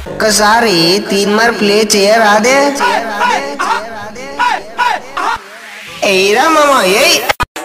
ఒక్కసారి తీన్మార్ ప్లే చేయరాదే ఎయిరా మామ ఎయ్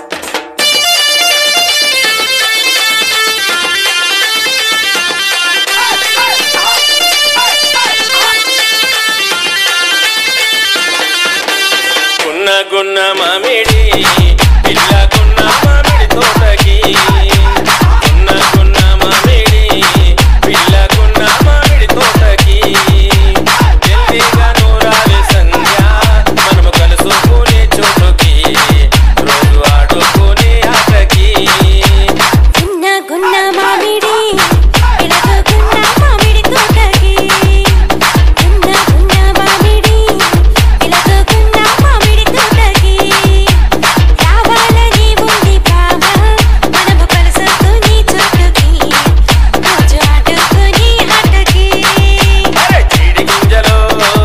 గున్న గున్న మామిడి పిల్ల గున్న మామిడి తోటకి గున్న గున్న మామిడి పిల్ల గున్న మామిడి తోటకి జల్దీగా నూరాలి సంధ్య మనము కలుసుకునే చోటుకి రోజు ఆడుకునే ఆటకి గున్న గున్న మామిడి పిలకగున్న మామిడి తోటకి గున్న గున్న మామిడి పిలకగున్న మామిడి తోటకి రావాలని ఉంది భామ మనము కలుసుకుని చోటుకి రోజు ఆడుకుని ఆటకి అరే చీడి గింజలో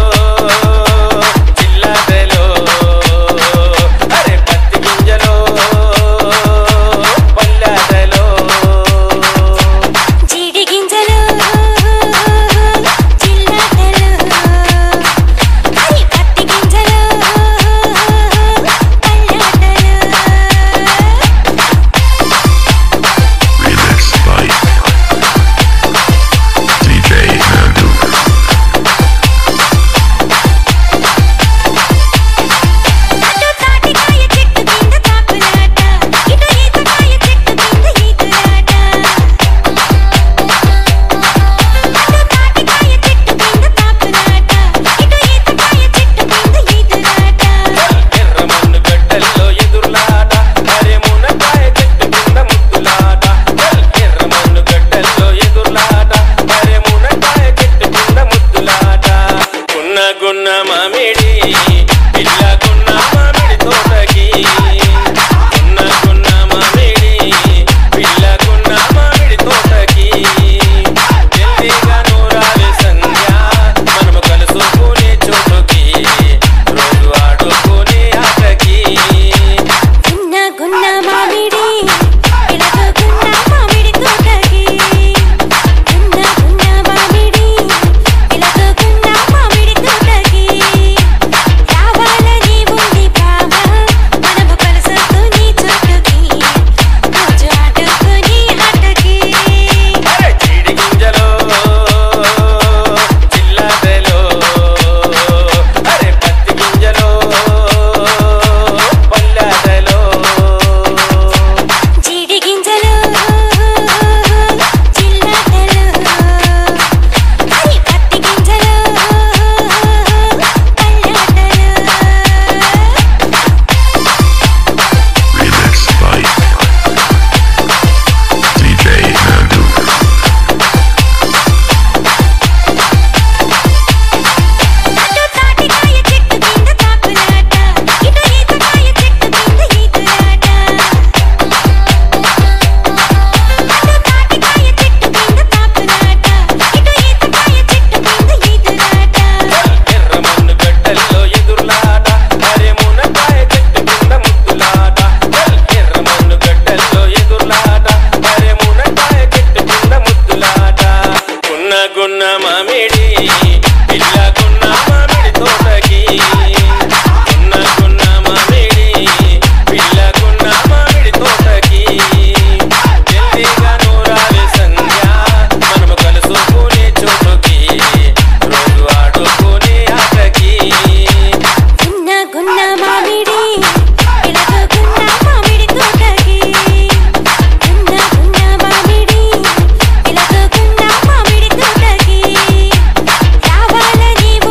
చిల్లదలో అరే పత్తి గింజలో పల్లదలో జీడి గింజలు చిల్లటలు హరి పత్తి గింజలు పల్లటలు Remix by DJ Nandu. అటు తాటికాయ చెట్టు కింద కాకులాట ఇటు ఈతకాయ చెట్టు కింద ఈదులాట అటు తాటికాయ చెట్టు కింద కాకులాట ఇటు ఈతకాయ చెట్టు కింద ఈదులాట ఎర్రమన్ను గడ్డల్లో ఎదుర్లాట అరే మునకాయ చెట్టు కింద ముద్దులాట ఎర్రమన్ను గడ్డల్లో ఎదుర్లాట అరే మునకాయ చెట్టు కింద ముద్దులాట గున్న గున్న మామిడి పిల్ల గున్న మామిడి తోటకి గున్న గున్న మామిడి పిల్ల గున్న మామిడి తోటకి జల్దీగా నూరాలి సంధ్య మనము కలుసుకునే చోటుకి రోజు ఆడుకునే ఆటకి గున్న గున్న మామిడి పిలకగున్న మామిడి తోటకి గున్న గున్న మామిడి పిలకగున్న మామిడి తోటకి రావాలని ఉంది భామ మనము కలుసుకుని చోటుకి రోజు ఆడుకుని ఆటకి అరే చీడి గింజలో చిల్లదలో అరే పత్తి గింజలో పల్లదలో జీడి గింజలు చిల్లటలు హరి పత్తి గింజలు పల్లటలు Remix by DJ Nandu. అటు తాటికాయ చెట్టు కింద కాకులాట ఇటు ఈతకాయ చెట్టు కింద ఈదులాట అటు తాటికాయ చెట్టు కింద కాకులాట ఇటు ఈతకాయ చెట్టు కింద ఈదులాట ఎర్రమన్ను గడ్డల్లో ఎదుర్లాట అరే మునకాయ చెట్టు కింద ముద్దులాట ఎర్రమన్ను గడ్డల్లో ఎదుర్లాట అరే మునకాయ చెట్టు కింద ముద్దులాట గున్న గున్న మామిడి పిల్ల గున్న మామిడి తోటకి గున్న గున్న మామిడి పిల్ల గున్న మామిడి తోటకి జల్దీగా నూరాలి సంధ్య మనము కలుసుకునే చోటుకి రోజు ఆడుకునే ఆటకి గున్న గున్న మామిడి పిలకగున్న మామిడి తోటకి గున్న గున్న మామిడి పిలకగున్న మామిడి తోటకి రావాలని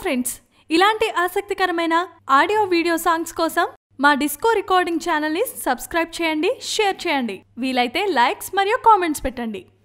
ఫ్రెండ్స్ ఇలాంటి ఆసక్తికరమైన ఆడియో వీడియో సాంగ్స్ కోసం మా డిస్కో రికార్డింగ్ ఛానల్ని సబ్స్క్రైబ్ చేయండి షేర్ చేయండి వీలైతే లైక్స్ మరియు కామెంట్స్ పెట్టండి